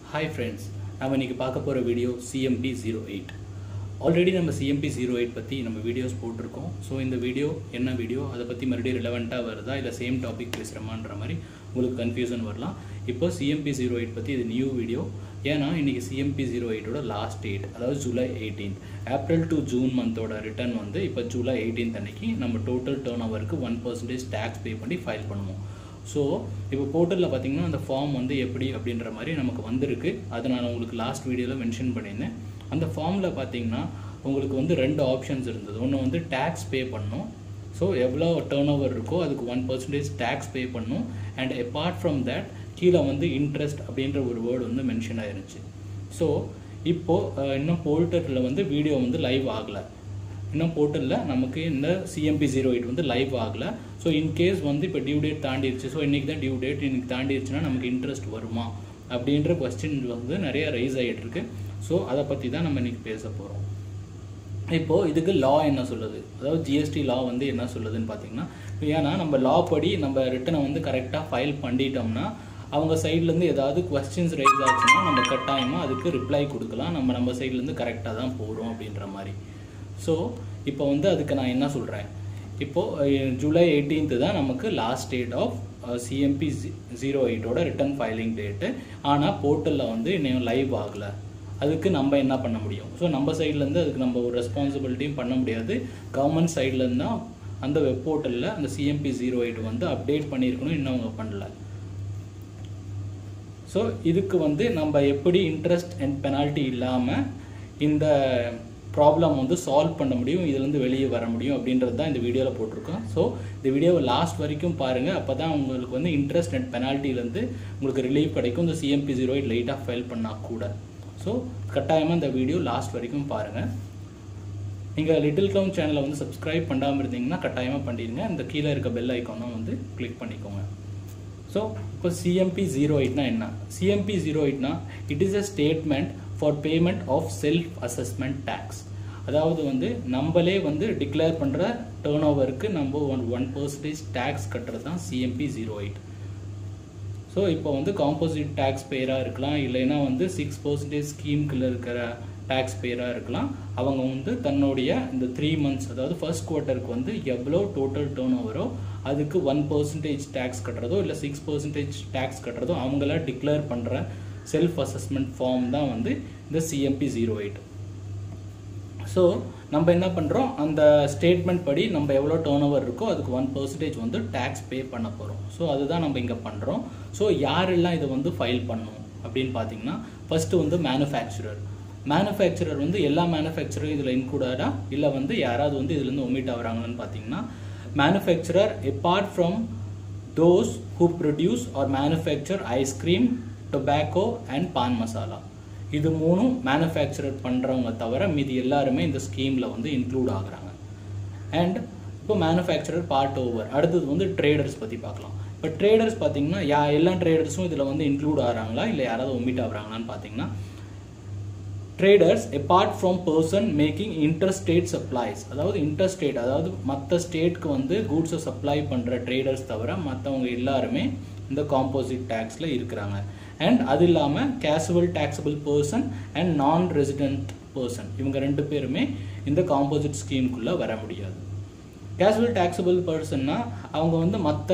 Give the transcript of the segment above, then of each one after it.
hi friends நம்ம இன்னைக்கு பார்க்க போகிற video CMP zero eight already நம்ம சிஎம்பி ஜீரோ எயிட் பற்றி நம்ம வீடியோஸ் போட்டிருக்கோம் ஸோ இந்த வீடியோ என்ன வீடியோ அதை பற்றி மறுபடியும் ரிலவெண்ட்டாக வருதா இல்லை சேம் டாபிக் பேசுகிறோமான்ற மாதிரி உங்களுக்கு கன்ஃபியூஷன் வரலாம் இப்போ சிஎம்பி ஜீரோ எயிட் பற்றி இது நியூ வீடியோ ஏன்னா இன்னைக்கு சிஎம்பி ஜீரோ எயிட்டோட லாஸ்ட் டேட் அதாவது July eighteenth April to June மந்தோட ரிட்டர்ன் வந்து இப்போ ஜூலை எயிட்டீன்த் அன்னைக்கு நம்ம டோட்டல் டேர்ன் ஓவருக்கு ஒன் பர்சன்டேஜ் டேக்ஸ் பே பண்ணி ஃபைல் பண்ணுவோம் ஸோ இப்போ போர்ட்டலில் பார்த்தீங்கன்னா அந்த ஃபார்ம் வந்து எப்படி அப்படின்ற மாதிரி நமக்கு வந்திருக்கு அதை நான் உங்களுக்கு லாஸ்ட் வீடியோவில் மென்ஷன் பண்ணியிருந்தேன் அந்த ஃபார்மில் பார்த்தீங்கன்னா உங்களுக்கு வந்து ரெண்டு ஆப்ஷன்ஸ் இருந்தது ஒன்று வந்து டேக்ஸ் பே பண்ணணும் ஸோ எவ்வளோ டேர்ன் ஓவர் இருக்கோ அதுக்கு ஒன் பர்சன்டேஜ் டேக்ஸ் பே பண்ணணும் அண்ட் அப்பார்ட் ஃப்ரம் தட் கீழே வந்து இன்ட்ரெஸ்ட் அப்படின்ற ஒரு வேர்டு வந்து மென்ஷன் ஆயிருந்துச்சு ஸோ இப்போது இன்னும் போர்ட்டலில் வந்து வீடியோ வந்து லைவ் ஆகலை இன்னும் போர்ட்டலில் நமக்கு இந்த சிஎம்பி ஜீரோ எயிட் வந்து லைவ் ஆகலை ஸோ இன்கேஸ் வந்து இப்போ டியூ டேட் தாண்டிடுச்சு ஸோ இன்றைக்கி தான் டியூ டேட் இன்னைக்கு தாண்டிடுச்சுன்னா நமக்கு இன்ட்ரெஸ்ட் வருமா அப்படின்ற கொஸ்டின் வந்து நிறைய ரைஸ் ஆகிட்டு இருக்கு ஸோ அதை பற்றி தான் நம்ம இன்னைக்கு பேச போகிறோம் இப்போது இதுக்கு லா என்ன சொல்லுது அதாவது ஜிஎஸ்டி லா வந்து என்ன சொல்லுதுன்னு பார்த்தீங்கன்னா ஏன்னா நம்ம லா படி நம்ம ரிட்டனை வந்து கரெக்டாக ஃபைல் பண்ணிட்டோம்னா அவங்க சைட்லேருந்து ஏதாவது கொஸ்டின்ஸ் ரைஸ் ஆச்சுன்னா நம்ம கட்டாயமாக அதுக்கு ரிப்ளை கொடுக்கலாம் நம்ம நம்ம சைட்லேருந்து கரெக்டாக தான் போகிறோம் அப்படின்ற மாதிரி ஸோ இப்போ வந்து அதுக்கு நான் என்ன சொல்கிறேன் இப்போது ஜூலை எயிட்டீன்த்து தான் நமக்கு last date of CMP zero எயிட்டோட ரிட்டர்ன் ஃபைலிங் டேட்டு ஆனால் போர்ட்டலில் வந்து இன்னும் லைவ் ஆகலை அதுக்கு நம்ம என்ன பண்ண முடியும் ஸோ நம்ம சைட்லேருந்து அதுக்கு நம்ம ஒரு ரெஸ்பான்சிபிலிட்டியும் பண்ண முடியாது கவர்மெண்ட் சைட்லேருந்து தான் அந்த வெப் போர்ட்டலில் அந்த சிஎம்பி ஜீரோ எயிட் வந்து அப்டேட் பண்ணியிருக்கணும் இன்னும் அவங்க பண்ணல ஸோ இதுக்கு வந்து நம்ம எப்படி இன்ட்ரெஸ்ட் அண்ட் பெனால்ட்டி இல்லாமல் இந்த ப்ராப்ளம் வந்து சால்வ் பண்ண முடியும் இதுலேருந்து வெளியே வர முடியும் அப்படின்றது தான் இந்த வீடியோவில் போட்டிருக்கோம் ஸோ இந்த வீடியோவை லாஸ்ட் வரைக்கும் பாருங்கள் அப்போ தான் உங்களுக்கு வந்து இன்ட்ரெஸ்ட் அண்ட் பெனால்ட்டிலேருந்து உங்களுக்கு ரிலீஃப் கிடைக்கும் இந்த சிஎம்பி ஜீரோ எயிட் லைட்டாக ஃபைல் பண்ணால் கூட ஸோ கட்டாயமாக இந்த வீடியோ லாஸ்ட் வரைக்கும் பாருங்கள் நீங்கள் லிட்டில் க்ளவுன் சேனலை வந்து சப்ஸ்கிரைப் பண்ணாமல் இருந்தீங்கன்னா கட்டாயமாக பண்ணிடுங்க இந்த கீழே இருக்க பெல் ஐக்கானும் வந்து கிளிக் பண்ணிக்கோங்க ஸோ இப்போ சிஎம்பி ஜீரோ எயிட்னா என்ன சிஎம்பி ஜீரோ எயிட்னா it is a statement for payment of self assessment tax அதாவது வந்து நம்மளே வந்து டிக்ளேர் பண்ணுற டேர்ன் ஓவருக்கு நம்ம ஒன் ஒன் பர்சன்டேஜ் டேக்ஸ் கட்டுறது தான் சிஎம்பி ஜீரோ எயிட் ஸோ இப்போ வந்து காம்போசிட் டேக்ஸ் பேராக இருக்கலாம் இல்லைன்னா வந்து சிக்ஸ் பர்சன்டேஜ் ஸ்கீம்குள்ளே இருக்கிற டேக்ஸ் பேராக இருக்கலாம் அவங்க வந்து தன்னுடைய இந்த த்ரீ மந்த்ஸ் அதாவது ஃபர்ஸ்ட் குவார்ட்டருக்கு வந்து எவ்வளோ டோட்டல் டேர்ன் ஓவரோ அதுக்கு ஒன் பர்சன்டேஜ் டேக்ஸ் கட்டுறதோ இல்லை சிக்ஸ் பர்சன்டேஜ் டேக்ஸ் கட்டுறதோ அவங்கள டிக்ளேர் பண்ணுற செல்ஃப் அசஸ்மெண்ட் ஃபார்ம் தான் வந்து இந்த சிஎம்பி ஜீரோ எயிட் ஸோ நம்ம என்ன பண்ணுறோம் அந்த ஸ்டேட்மெண்ட் படி நம்ம எவ்வளோ டேர்ன் ஓவர் இருக்கோ அதுக்கு ஒன் பர்சன்டேஜ் வந்து டேக்ஸ் பே பண்ண போகிறோம் ஸோ அதுதான் நம்ம இங்கே பண்ணுறோம் ஸோ யாரெல்லாம் இதை வந்து ஃபைல் பண்ணும் அப்படின்னு பார்த்தீங்கன்னா ஃபஸ்ட்டு வந்து மேனுஃபேக்சரர் மேனுஃபேக்சரர் வந்து எல்லா மேனுஃபேக்சரும் இதில் இன்க்ளூடடா இல்லை வந்து யாராவது வந்து இதுலேருந்து ஒமிட் ஆகுறாங்கன்னு பார்த்தீங்கன்னா manufacturer apart from those who produce or manufacture ice cream tobacco and pan masala இது மூணும் மேனுஃபேக்சரர் பண்ணுறவங்க தவிர மீதி எல்லாருமே இந்த ஸ்கீமில் வந்து இன்க்ளூட் ஆகுறாங்க அண்ட் இப்போ மேனுஃபேக்சரர் பார்ட் ஓவர் அடுத்தது வந்து ட்ரேடர்ஸ் பற்றி பார்க்கலாம் இப்போ ட்ரேடர்ஸ் பார்த்தீங்கன்னா யா எல்லா ட்ரேடர்ஸும் இதில் வந்து இன்க்ளூட் ஆகிறாங்களா இல்லை யாராவது ஒமிட் ஆகுறாங்களான்னு பார்த்தீங்கன்னா traders apart from person making interstate supplies அதாவது இன்டர்ஸ்டேட் அதாவது மற்ற ஸ்டேட்க்கு வந்து கூட்ஸை சப்ளை பண்ணுற ட்ரேடர்ஸ் தவிர மற்றவங்க எல்லாருமே இந்த காம்போசிட் டேக்ஸில் இருக்கிறாங்க அண்ட் அது இல்லாமல் casual taxable person and non resident person இவங்க ரெண்டு பேருமே இந்த காம்போசிட் ஸ்கீமுக்குள்ளே வர முடியாது கேசுவல் டேக்ஸபிள் பர்சன்னா அவங்க வந்து மற்ற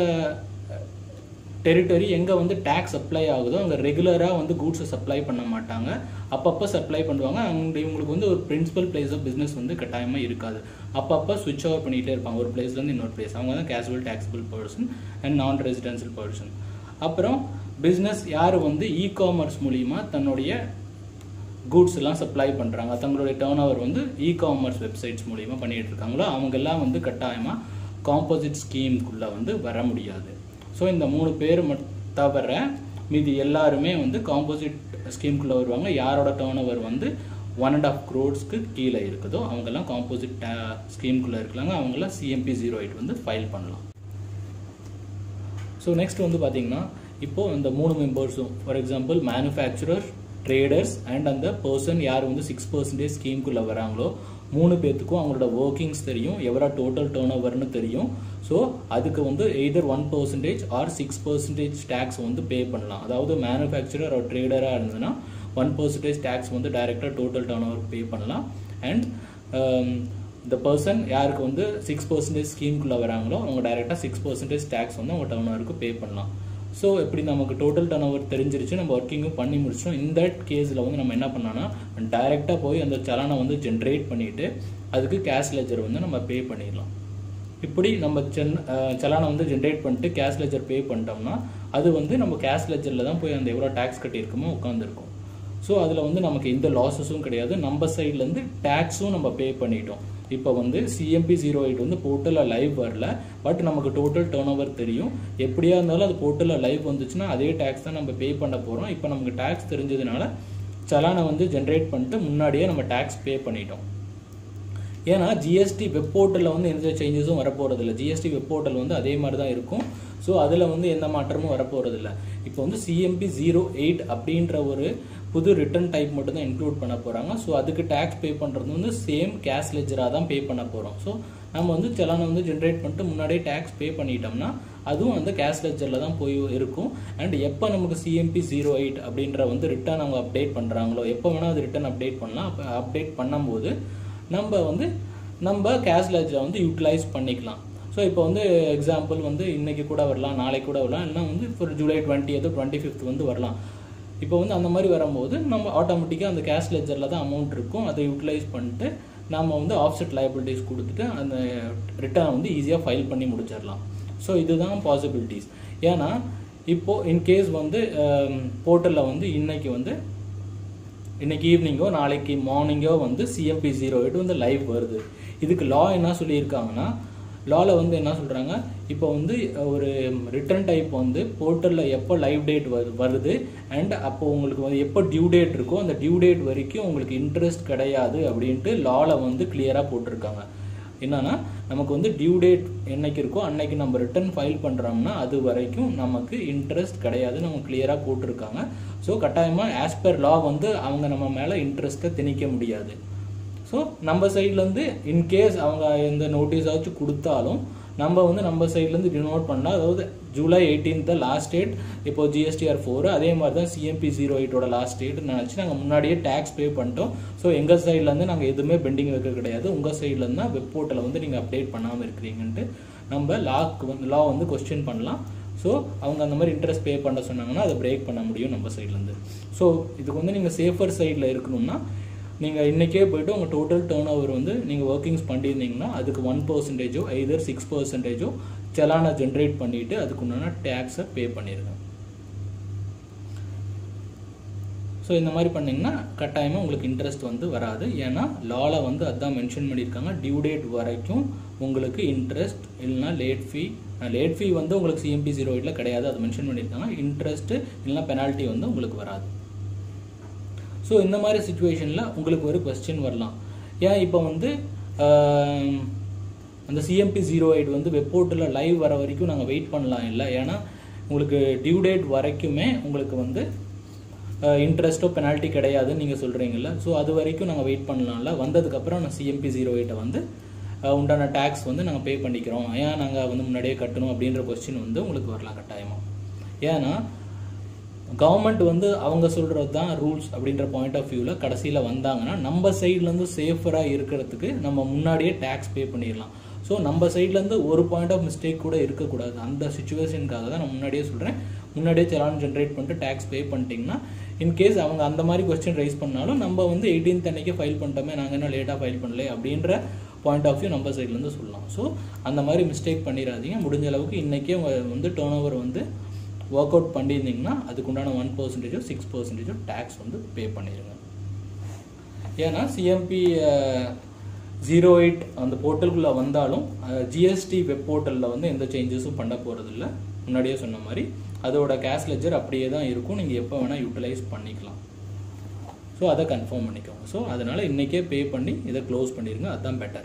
டெரிட்டரி எங்கே வந்து டேக்ஸ் அப்ளை ஆகுதோ அங்கே ரெகுலராக வந்து கூட்ஸை சப்ளை பண்ண மாட்டாங்க அப்பப்போ சப்ளை பண்ணுவாங்க அங்கே இவங்களுக்கு வந்து ஒரு பிரின்சிபல் பிளேஸ் ஆஃப் பிஸ்னஸ் வந்து கட்டாயமாக இருக்காது அப்பப்போ சுவிட்ச் ஓவர் பண்ணிகிட்டே இருப்பாங்க ஒரு பிளேஸ்லேருந்து இன்னொரு பிளேஸ் அவங்க தான் casual taxable person and non residential person அப்புறம் பிஸ்னஸ் யார் வந்து இ காமர்ஸ் மூலிமா தன்னுடைய கூட்ஸ் எல்லாம் சப்ளை பண்ணுறாங்க தங்களுடைய டேர்ன் ஓவர் வந்து இ காமர்ஸ் வெப்சைட்ஸ் மூலிமா பண்ணிகிட்டு இருக்காங்களோ அவங்கெல்லாம் வந்து கட்டாயமாக காம்போசிட் ஸ்கீமுக்குள்ளே வந்து வர முடியாது ஸோ இந்த மூணு பேர் தவிர மீதி எல்லாருமே வந்து காம்போசிட் ஸ்கீமுக்குள்ளே வருவாங்க யாரோட டேர்ன் ஓவர் வந்து ஒன் அண்ட் ஆஃப் க்ரோட்ஸ்க்கு கீழே இருக்குதோ அவங்கெல்லாம் காம்போசிட் ஸ்கீமுக்குள்ளே இருக்கலாங்க அவங்களாம் சிஎம்பி ஜீரோ எயிட் வந்து ஃபைல் பண்ணலாம் ஸோ நெக்ஸ்ட் வந்து பார்த்தீங்கன்னா இப்போது இந்த மூணு மெம்பர்ஸும் for example manufacturer traders and அந்த பர்சன் யார் வந்து சிக்ஸ் பர்சன்டேஜ் ஸ்கீமுக்குள்ளே வராங்களோ மூணு பேர்த்துக்கும் அவங்களோட ஒர்க்கிங்ஸ் தெரியும் எவ்வளோ டோட்டல் டேர்ன் ஓவர்னு தெரியும் ஸோ அதுக்கு வந்து either one percentage or six percentage tax வந்து பே பண்ணலாம் அதாவது மேனுஃபேக்சரர் ஒரு ட்ரேடராக இருந்ததுன்னா ஒன் பர்சன்டேஜ் டேக்ஸ் வந்து டைரெக்டாக டோட்டல் டேர்ன் ஓவர் பே பண்ணலாம் அண்ட் இந்த பர்சன் யாருக்கு வந்து சிக்ஸ் பர்சன்டேஜ் ஸ்கீம்குள்ளே வராங்களோ அவங்க டைரெக்டாக சிக்ஸ் பர்சன்டேஜ் டேக்ஸ் வந்து அவங்க டர்ன் ஓவருக்கு பே பண்ணலாம் ஸோ எப்படி நமக்கு டோட்டல் டர்ன் ஓவர் தெரிஞ்சிருச்சு நம்ம ஒர்க்கிங்கும் பண்ணி முடிச்சோம் இந்த கேஸில் வந்து நம்ம என்ன பண்ணோம்னா டைரெக்டாக போய் அந்த சலானை வந்து ஜென்ரேட் பண்ணிவிட்டு அதுக்கு கேஷ் லெஜர் வந்து நம்ம பே பண்ணிடலாம் இப்படி நம்ம சென் சலானை வந்து ஜென்ரேட் பண்ணிட்டு கேஷ் லெஜர் பே பண்ணிட்டோம்னா அது வந்து நம்ம கேஷ் லெஜரில் தான் போய் அந்த எவ்வளோ டேக்ஸ் கட்டியிருக்கோமோ உட்காந்துருக்கும் ஸோ அதில் வந்து நமக்கு எந்த லாஸஸும் கிடையாது நம்ம சைட்லேருந்து டேக்ஸும் நம்ம பே பண்ணிட்டோம் இப்போ வந்து சிஎம்பி ஜீரோ எயிட் வந்து போர்ட்டலில் லைவ் வரல பட் நமக்கு டோட்டல் டேர்ன் ஓவர் தெரியும் எப்படியா இருந்தாலும் அது போர்ட்டலில் லைவ் வந்துச்சுன்னா அதே டேக்ஸ் தான் நம்ம பே பண்ண போகிறோம் இப்போ நமக்கு டேக்ஸ் தெரிஞ்சதுனால சலானை வந்து ஜென்ரேட் பண்ணிட்டு முன்னாடியே நம்ம டேக்ஸ் பே பண்ணிட்டோம் ஏன்னா ஜிஎஸ்டி வெப் போர்ட்டலில் வந்து எந்த சேஞ்சஸும் வரப்போகிறது இல்லை ஜிஎஸ்டி வெப் போர்ட்டல் வந்து அதே மாதிரி தான் இருக்கும் ஸோ அதில் வந்து எந்த மாற்றமும் வரப்போகிறது இல்லை இப்போ வந்து சிஎம்பி ஜீரோ எயிட் அப்படின்ற ஒரு புது ரிட்டர்ன் டைப் மட்டும் தான் இன்க்ளூட் பண்ண போகிறாங்க ஸோ அதுக்கு டேக்ஸ் பே பண்ணுறது வந்து சேம் கேஷ் லெஜராக தான் பே பண்ண போகிறோம் ஸோ நம்ம வந்து செலானை வந்து ஜென்ரேட் பண்ணிட்டு முன்னாடியே டேக்ஸ் பே பண்ணிட்டோம்னா அதுவும் அந்த கேஷ் லெஜரில் தான் போய் இருக்கும் அண்ட் எப்போ நமக்கு சிஎம்பி ஜீரோ எயிட் அப்படின்ற வந்து ரிட்டர்ன் அவங்க அப்டேட் பண்ணுறாங்களோ எப்போ வேணால் அது ரிட்டர்ன் அப்டேட் பண்ணலாம் அப்போ அப்டேட் பண்ணும்போது நம்ம வந்து நம்ம கேஷ் லெஜரை வந்து யூட்டிலைஸ் பண்ணிக்கலாம் ஸோ இப்போ வந்து எக்ஸாம்பிள் வந்து இன்னைக்கு கூட வரலாம் நாளைக்கு கூட வரலாம் இல்லைனா வந்து இப்போ ஜூலை டுவெண்ட்டி எதோ டுவெண்ட்டி ஃபிஃப்த் வந்து வரலாம் இப்போ வந்து அந்த மாதிரி வரும்போது நம்ம ஆட்டோமேட்டிக்காக அந்த கேஷ் லெஜரில் தான் அமௌண்ட் இருக்கும் அதை யூட்டிலைஸ் பண்ணிட்டு நம்ம வந்து ஆஃப்செட் லைபிலிட்டிஸ் கொடுத்துட்டு அந்த ரிட்டர்ன் வந்து ஈஸியாக ஃபைல் பண்ணி முடிச்சிடலாம் ஸோ இதுதான் பாசிபிலிட்டிஸ் ஏன்னா இப்போது இன்கேஸ் வந்து போர்ட்டலில் வந்து இன்னைக்கு வந்து இன்னைக்கு ஈவினிங்கோ நாளைக்கு மார்னிங்கோ வந்து சிஎம்பி ஜீரோ எயிட் வந்து லைவ் வருது இதுக்கு லா என்ன சொல்லியிருக்காங்கன்னா லாவில் வந்து என்ன சொல்கிறாங்க இப்போ வந்து ஒரு ரிட்டர்ன் டைப் வந்து போர்ட்டலில் எப்போ லைவ் டேட் வருது அண்ட் அப்போ உங்களுக்கு வந்து எப்போ டியூ டேட் இருக்கோ அந்த டியூ டேட் வரைக்கும் உங்களுக்கு இன்ட்ரெஸ்ட் கிடையாது அப்படின்ட்டு லாவில் வந்து கிளியராக போட்டிருக்காங்க என்னன்னா நமக்கு வந்து டியூ டேட் என்னைக்கு இருக்கோ அன்னைக்கு நம்ம ரிட்டர்ன் ஃபைல் பண்ணுறோம்னா அது வரைக்கும் நமக்கு இன்ட்ரெஸ்ட் கிடையாது நம்ம கிளியராக போட்டிருக்காங்க ஸோ கட்டாயமாக ஆஸ் பர் லா வந்து அவங்க நம்ம மேலே இன்ட்ரெஸ்ட்டை திணிக்க முடியாது ஸோ நம்ம சைட்லேருந்து இன்கேஸ் அவங்க எந்த நோட்டீஸ் ஆச்சும் கொடுத்தாலும் நம்ம வந்து நம்ம சைட்லேருந்து டினோட் பண்ணலாம் அதாவது ஜூலை எயிட்டீன்த் லாஸ்ட் டேட் இப்போ ஜிஎஸ்டிஆர் ஃபோர் அதே மாதிரி தான் சிஎம்பி ஜீரோ எயிட்டோட லாஸ்ட் டேட் நினச்சி நாங்கள் முன்னாடியே டேக்ஸ் பே பண்ணிட்டோம் ஸோ எங்கள் சைட்லேருந்து நாங்கள் எதுவுமே பெண்டிங் வைக்க கிடையாது உங்கள் சைட்லேருந்து தான் வெப் போர்ட்டலை வந்து நீங்கள் அப்டேட் பண்ணாமல் இருக்கிறீங்கன்ட்டு நம்ம லாக்கு வந்து லா வந்து கொஸ்டின் பண்ணலாம் ஸோ அவங்க அந்த மாதிரி இன்ட்ரெஸ்ட் பே பண்ண சொன்னாங்கன்னா அதை பிரேக் பண்ண முடியும் நம்ம சைட்லேருந்து ஸோ இதுக்கு வந்து நீங்கள் சேஃபர் சைடில் இருக்கணும்னா நீங்கள் இன்றைக்கே போய்ட்டு உங்கள் டோட்டல் டேர்ன் ஓவர் வந்து நீங்கள் ஒர்க்கிங்ஸ் பண்ணியிருந்தீங்கன்னா அதுக்கு ஒன் பர்சன்டேஜோ ஐதர் சிக்ஸ் பர்சன்டேஜோ செலானை ஜென்ரேட் பண்ணிவிட்டு அதுக்கு உண்டான டேக்ஸை பே பண்ணிடுங்க ஸோ இந்த மாதிரி பண்ணிங்கன்னா கட்டாயமாக உங்களுக்கு இன்ட்ரெஸ்ட் வந்து வராது ஏன்னா லாவில் வந்து அதான் மென்ஷன் பண்ணியிருக்காங்க டியூ டேட் வரைக்கும் உங்களுக்கு இன்ட்ரெஸ்ட் இல்லைனா லேட் ஃபீ லேட் ஃபீ வந்து உங்களுக்கு சிஎம்பி ஜீரோ எயிட்டில் கிடையாது அது மென்ஷன் பண்ணியிருக்காங்க இன்ட்ரெஸ்ட்டு இல்லைனா பெனால்ட்டி வந்து உங்களுக்கு வராது ஸோ இந்த மாதிரி சுச்சுவேஷனில் உங்களுக்கு ஒரு கொஸ்டின் வரலாம் ஏன் இப்போ வந்து அந்த சிஎம்பி ஜீரோ எயிட் வந்து வெப் போர்ட்டில் லைவ் வர வரைக்கும் நாங்கள் வெயிட் பண்ணலாம் இல்லை ஏன்னா உங்களுக்கு டியூ டேட் வரைக்குமே உங்களுக்கு வந்து இன்ட்ரெஸ்ட்டோ பெனால்ட்டி கிடையாதுன்னு நீங்கள் சொல்கிறீங்கல்ல ஸோ அது வரைக்கும் நாங்கள் வெயிட் பண்ணலாம்ல வந்ததுக்கப்புறம் நான் சிஎம்பி ஜீரோ எயிட்டை வந்து உண்டான டேக்ஸ் வந்து நாங்கள் பே பண்ணிக்கிறோம் ஏன் நாங்கள் வந்து முன்னாடியே கட்டணும் அப்படின்ற கொஸ்டின் வந்து உங்களுக்கு வரலாம் கட்டாயமாக ஏன்னா கவர்மெண்ட் வந்து அவங்க சொல்கிறது தான் ரூல்ஸ் அப்படின்ற பாயிண்ட் ஆஃப் வியூவில் கடைசியில் வந்தாங்கன்னா நம்ம சைட்லேருந்து சேஃபராக இருக்கிறதுக்கு நம்ம முன்னாடியே டேக்ஸ் பே பண்ணிடலாம் ஸோ நம்ம சைட்லேருந்து ஒரு பாயிண்ட் ஆஃப் மிஸ்டேக் கூட இருக்கக்கூடாது அந்த சுச்சுவேஷனுக்காக தான் நான் முன்னாடியே சொல்கிறேன் முன்னாடியே செலான் ஜென்ரேட் பண்ணிட்டு டேக்ஸ் பே பண்ணிட்டீங்கன்னா இன்கேஸ் அவங்க அந்த மாதிரி கொஸ்டின் ரைஸ் பண்ணாலும் நம்ம வந்து எயிட்டீன்த் அன்னைக்கே ஃபைல் பண்ணிட்டோமே நாங்கள் என்ன லேட்டாக ஃபைல் பண்ணல அப்படின்ற பாயிண்ட் ஆஃப் வியூ நம்ம சைட்லேருந்து சொல்லலாம் ஸோ அந்த மாதிரி மிஸ்டேக் பண்ணிடாதீங்க முடிஞ்ச அளவுக்கு இன்றைக்கே வந்து டேர்ன் ஓவர் வந்து ஒர்க் அவுட் பண்ணியிருந்தீங்கன்னா அதுக்குண்டான ஒன் பர்சன்டேஜோ சிக்ஸ் பர்சன்டேஜோ டேக்ஸ் வந்து பே பண்ணிடுங்க ஏன்னா சிஎம்பி ஜீரோ எயிட் அந்த போர்ட்டலுக்குள்ளே வந்தாலும் ஜிஎஸ்டி வெப் போர்ட்டலில் வந்து எந்த சேஞ்சஸும் பண்ண போகிறதில்ல முன்னாடியே சொன்ன மாதிரி அதோட கேஷ் லெஜர் அப்படியே தான் இருக்கும் நீங்கள் எப்போ வேணால் யூட்டிலைஸ் பண்ணிக்கலாம் ஸோ அதை கன்ஃபார்ம் பண்ணிக்கோங்க ஸோ அதனால் இன்றைக்கே பே பண்ணி இதை க்ளோஸ் பண்ணிடுங்க அதுதான் பெட்டர்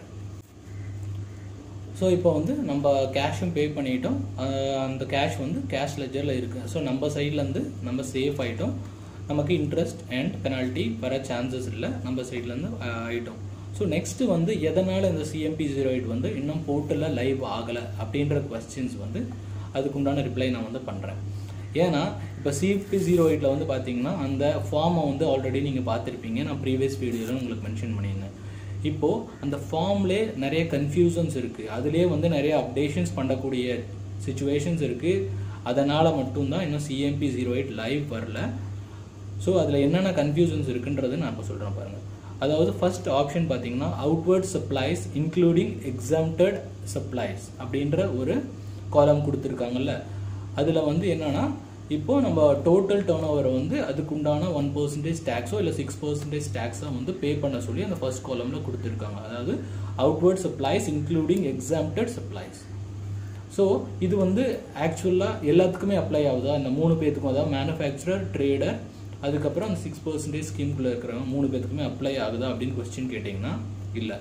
ஸோ இப்போ வந்து நம்ம கேஷும் பே பண்ணிட்டோம் அந்த கேஷ் வந்து கேஷ் லெஜரில் இருக்குது ஸோ நம்ம சைட்லேருந்து நம்ம சேஃப் ஆகிட்டோம் நமக்கு இன்ட்ரெஸ்ட் அண்ட் பெனால்ட்டி வர சான்சஸ் இல்லை நம்ம சைட்லேருந்து ஆகிட்டோம் ஸோ நெக்ஸ்ட்டு வந்து எதனால் இந்த சிஎம்பி ஜீரோ எயிட் வந்து இன்னும் போர்ட்டலில் லைவ் ஆகலை அப்படின்ற கொஸ்டின்ஸ் வந்து அதுக்குண்டான ரிப்ளை நான் வந்து பண்ணுறேன் ஏன்னா இப்போ சிபி ஜீரோ எயிட்டில் வந்து பார்த்தீங்கன்னா அந்த ஃபார்மை வந்து ஆல்ரெடி நீங்கள் பார்த்துருப்பீங்க நான் ப்ரீவியஸ் வீடியோவில் உங்களுக்கு மென்ஷன் பண்ணியிருந்தேன் இப்போது அந்த ஃபார்ம்லே நிறைய கன்ஃபியூஷன்ஸ் இருக்குது அதுலேயே வந்து நிறைய அப்டேஷன்ஸ் பண்ணக்கூடிய சுச்சுவேஷன்ஸ் இருக்குது அதனால் மட்டும்தான் இன்னும் சிஎம்பி ஜீரோ எயிட் லைவ் வரல ஸோ அதில் என்னென்ன கன்ஃபியூஷன்ஸ் இருக்குன்றது நான் இப்போ சொல்கிறேன் பாருங்கள் அதாவது ஃபர்ஸ்ட் ஆப்ஷன் பார்த்தீங்கன்னா outward supplies including exempted supplies அப்படின்ற ஒரு காலம் கொடுத்துருக்காங்கல்ல அதில் வந்து என்னன்னா இப்போ நம்ம டோட்டல் டேர்ன் ஓவரை வந்து அதுக்குண்டான ஒன் பர்சன்டேஜ் டேக்ஸோ இல்லை சிக்ஸ் பர்சன்டேஜ் டேக்ஸோ வந்து பே பண்ண சொல்லி அந்த ஃபர்ஸ்ட் காலமில் கொடுத்துருக்காங்க அதாவது outward supplies including exempted supplies so இது வந்து ஆக்சுவலாக எல்லாத்துக்குமே அப்ளை ஆகுதா இந்த மூணு பேத்துக்கும் அதாவது மேனுஃபேக்சரர் ட்ரேடர் அதுக்கப்புறம் அந்த சிக்ஸ் பர்சன்டேஜ் ஸ்கீம்குள்ளே இருக்கிறவங்க மூணு பேத்துக்குமே அப்ளை ஆகுதா அப்படின்னு கொஸ்டின் கேட்டிங்கன்னா இல்லை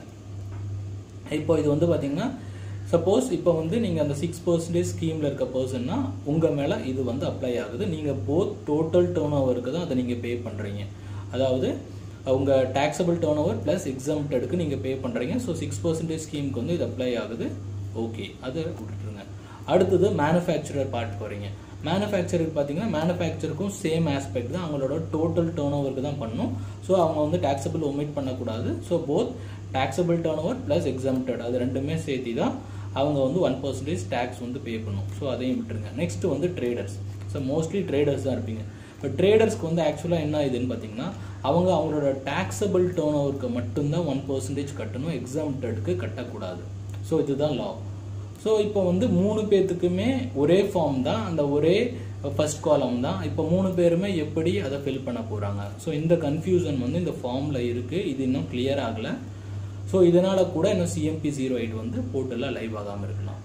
இப்போ இது வந்து பார்த்தீங்கன்னா சப்போஸ் இப்போ வந்து நீங்கள் அந்த சிக்ஸ் பர்சன்டேஜ் ஸ்கீமில் இருக்க பர்சன்னா உங்கள் மேலே இது வந்து அப்ளை ஆகுது நீங்கள் போத் டோட்டல் டேர்ன் ஓவருக்கு தான் அதை நீங்கள் பே பண்ணுறீங்க அதாவது உங்கள் டேக்ஸபிள் டேர்ன் ஓவர் ப்ளஸ் எக்ஸாம்டடுக்கு நீங்கள் பே பண்ணுறீங்க ஸோ சிக்ஸ் பர்சன்டேஜ் ஸ்கீமுக்கு வந்து இது அப்ளை ஆகுது ஓகே அதை விட்டுருங்க அடுத்தது மேனுஃபேக்சரர் பார்ட்டுக்கு வரீங்க மேனுஃபேக்சருக்கு பார்த்தீங்கன்னா மேனுஃபேக்சருக்கும் சேம் ஆஸ்பெக்ட் தான் அவங்களோட டோட்டல் டேர்ன் ஓவருக்கு தான் பண்ணணும் ஸோ அவங்க வந்து டேக்ஸபிள் ஒமிட் பண்ணக்கூடாது so both taxable turnover plus exempted அது ரெண்டுமே சேர்த்து தான் அவங்க வந்து ஒன் பர்சன்டேஜ் டேக்ஸ் வந்து பே பண்ணும் ஸோ அதையும் விட்டுருங்க நெக்ஸ்ட் வந்து ட்ரேடர்ஸ் ஸோ மோஸ்ட்லி ட்ரேடர்ஸ் தான் இருப்பீங்க இப்போ ட்ரேடர்ஸ்க்கு வந்து ஆக்சுவலாக என்ன இதுன்னு பார்த்தீங்கன்னா அவங்க அவங்களோட டேக்ஸபிள் டேர்ன் ஓவருக்கு மட்டும்தான் ஒன் பர்சன்டேஜ் கட்டணும் எக்ஸாம்டடுக்கு கட்டக்கூடாது ஸோ இதுதான் லா ஸோ இப்போ வந்து மூணு பேர்த்துக்குமே ஒரே ஃபார்ம் தான் அந்த ஒரே ஃபர்ஸ்ட் காலம் தான் இப்போ மூணு பேருமே எப்படி அதை ஃபில் பண்ண போகிறாங்க ஸோ இந்த கன்ஃபியூஷன் வந்து இந்த ஃபார்மில் இருக்குது இது இன்னும் கிளியர் ஆகலை ஸோ இதனால் கூட இன்னும் சிஎம்பி ஜீரோ எயிட் வந்து போர்ட்டலில் லைவ் ஆகாமல் இருக்கலாம்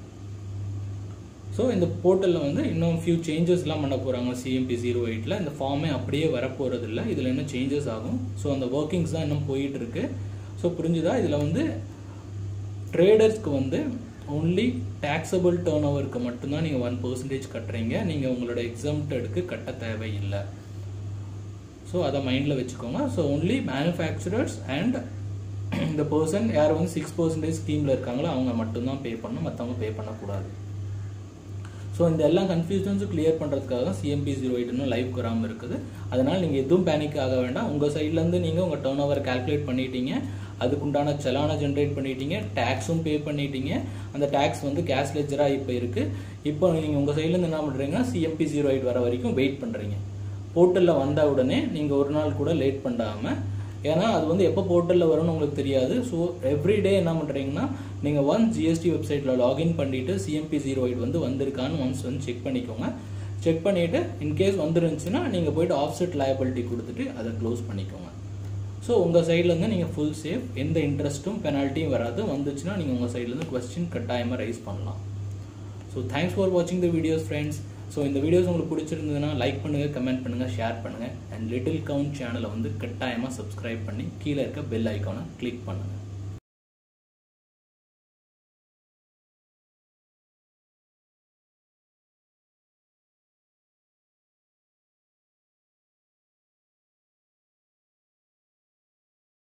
ஸோ இந்த போர்ட்டலில் வந்து இன்னும் ஃபியூ சேஞ்சஸ்லாம் பண்ண போகிறாங்க சிஎம்பி ஜீரோ எயிட்டில் இந்த ஃபார்மே அப்படியே வரப்போகிறது இல்லை இதில் இன்னும் சேஞ்சஸ் ஆகும் ஸோ அந்த ஒர்க்கிங்ஸ் தான் இன்னும் போயிட்டு இருக்கு ஸோ புரிஞ்சுதா இதில் வந்து ட்ரேடர்ஸ்க்கு வந்து ஒன்லி டேக்ஸபிள் டேர்ன் ஓவருக்கு மட்டும்தான் நீங்கள் ஒன் பர்சன்டேஜ் கட்டுறீங்க நீங்கள் உங்களோட எக்ஸாம்டடுக்கு கட்ட தேவையில்லை ஸோ அதை மைண்டில் வச்சுக்கோங்க ஸோ ஒன்லி மேனுஃபேக்சரர்ஸ் அண்ட் இந்த பர்சன் யார் வந்து சிக்ஸ் பர்சன்டேஜ் ஸ்கீமில் இருக்காங்களோ அவங்க மட்டும்தான் பே பண்ணணும் மற்றவங்க பே பண்ணக்கூடாது ஸோ இந்த எல்லா கன்ஃபியூஷன்ஸும் கிளியர் பண்ணுறதுக்காக தான் சிஎம்பி ஜீரோ எயிட் இன்னும் லைவ் வராமல் இருக்குது அதனால் நீங்கள் எதுவும் பேனிக் ஆக வேண்டாம் உங்கள் சைட்லேருந்து நீங்கள் உங்கள் டேர்ன் ஓவர் கால்குலேட் பண்ணிட்டீங்க அதுக்குண்டான செலானை ஜென்ரேட் பண்ணிட்டீங்க டேக்ஸும் பே பண்ணிட்டீங்க அந்த டேக்ஸ் வந்து கேஷ் லெஜராக இப்போ இருக்குது இப்போ நீங்கள் உங்கள் சைட்லேருந்து என்ன பண்ணுறீங்கன்னா சிஎம்பி ஜீரோ எயிட் வர வரைக்கும் வெயிட் பண்ணுறீங்க போர்ட்டலில் வந்த உடனே நீங்கள் ஒரு நாள் கூட லேட் பண்ணாமல் ஏன்னா அது வந்து எப்போ போர்ட்டலில் வரும்னு உங்களுக்கு தெரியாது ஸோ எவ்ரிடே என்ன பண்ணுறீங்கன்னா நீங்கள் ஒன் ஜிஎஸ்டி வெப்சைட்டில் லாகின் பண்ணிவிட்டு சிஎம்பி ஜீரோ எயிட் வந்து வந்திருக்கான்னு ஒன்ஸ் வந்து செக் பண்ணிக்கோங்க செக் பண்ணிவிட்டு இன்கேஸ் வந்துருந்துச்சுன்னா நீங்கள் போயிட்டு ஆஃப்செட் லயபிலிட்டி கொடுத்துட்டு அதை க்ளோஸ் பண்ணிக்கோங்க ஸோ உங்கள் சைட்லேருந்து நீங்கள் ஃபுல் சேஃப் எந்த இன்ட்ரெஸ்ட்டும் பெனால்ட்டியும் வராது வந்துச்சுன்னா நீங்கள் உங்கள் சைட்லேருந்து கொஸ்டின் கட்டாயமாக ரைஸ் பண்ணலாம் ஸோ தேங்க்ஸ் ஃபார் வாட்சிங் த வீடியோஸ் ஃப்ரெண்ட்ஸ் ஸோ இந்த வீடியோஸ் உங்களுக்கு பிடிச்சிருந்ததுன்னா லைக் பண்ணுங்கள் கமெண்ட் பண்ணுங்கள் ஷேர் பண்ணுங்கள் அண்ட் லிட்டில் கவுண்ட் சேனலை வந்து கட்டாயமாக சப்ஸ்கிரைப் பண்ணி கீழே இருக்க பெல் ஐக்கானை கிளிக் பண்ணுங்கள்